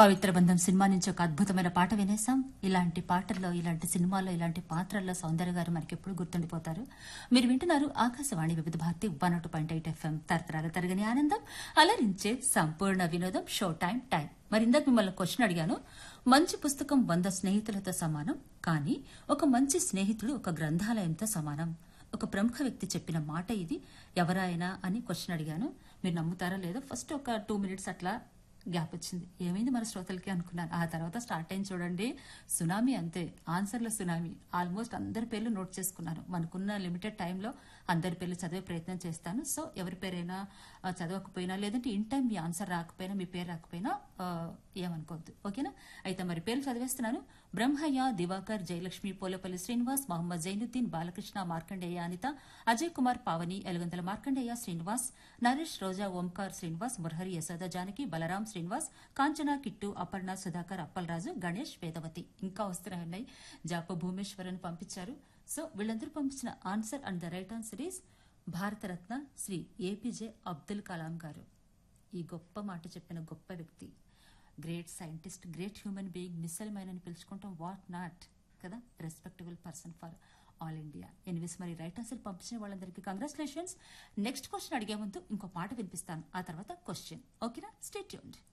పవిత్ర బంధం సినిమా నుంచి ఒక అద్భుతమైన పాట వినేసాం ఇలాంటి పాటల్లో ఇలాంటి సినిమాల్లో ఇలాంటి పాత్రల్లో సౌందర్య గారు మనకి ఎప్పుడు గుర్తుండిపోతారు మీరు వింటున్నారు ఆకాశవాణి వివిధ భారతి వన్ ఒకటి పాయింట్ ఎయిట్ ఎఫ్ఎం తరతరాల తరగని ఆనందం అలరించే సంపూర్ణ వినోదం షో టైం టైం మరి ఇందాక మిమ్మల్ని క్వశ్చన్ అడిగాను మంచి పుస్తకం వంద స్నేహితులతో సమానం కానీ ఒక మంచి స్నేహితుడు ఒక గ్రంథాలయంతో సమానం ఒక ప్రముఖ వ్యక్తి చెప్పిన మాట ఇది ఎవరైనా అని క్వశ్చన్ అడిగాను మీరు నమ్ముతారా లేదో ఫస్ట్ ఒక టూ మినిట్స్ అట్లా గ్యాప్ వచ్చింది ఏమైంది మన శ్రోతలకి అనుకున్నాను ఆ తర్వాత స్టార్ట్ అయింది చూడండి సునామీ అంతే ఆన్సర్ల సునామీ ఆల్మోస్ట్ అందరి పేర్లు నోట్ చేసుకున్నాను మనకున్న లిమిటెడ్ టైంలో అందరి పేర్లు చదివే ప్రయత్నం చేస్తాను సో ఎవరి పేరైనా ఆ, చదవకపోయినా లేదంటే ఇన్ టైం మీ ఆన్సర్ రాకపోయినా మీ పేరు రాకపోయినా ఆ, ఏమనుకోవద్దు ఓకేనా అయితే మరి పేర్లు చదివేస్తున్నాను బ్రహ్మయ్య దివాకర్ జయలక్ష్మి పోలేపల్లి శ్రీనివాస్ మహమ్మద్ జైనుద్దీన్ బాలకృష్ణ మార్కండేయ అనిత అజయ్ కుమార్ పావని ఎలుగంతల మార్కండేయ శ్రీనివాస్ నరేష్ రోజా ఓంకార్ శ్రీనివాస్ మురహరి యశోద జానకి బలరాం శ్రీనివాస్ కాంచన కిట్టు అపర్ణ సుధాకర్ అప్పలరాజు గణేష్ వేదవతి ఇంకా వస్తున్నాయి జాప భూమేశ్వరన్ పంపించారు సో వీళ్ళందరూ పంపించిన answer and the right answer is Bharat Ratna Shri APJ Abdul Kalam గారు ఈ గొప్ప మాట చెప్పిన గొప్ప వ్యక్తి great scientist great human being missile mine అని పిలుచుకుంటాం వాట్ నాట్ కదా respectable person for all India anyways మరి రైట్ ఆన్సర్ పంపించిన వాళ్ళందరికీ కంగ్రాచులేషన్స్ నెక్స్ట్ క్వశ్చన్ అడిగే ముందు ఇంకో పాట వినిపిస్తాను ఆ తర్వాత క్వశ్చన్ ఓకేనా స్టే ట్యూన్డ్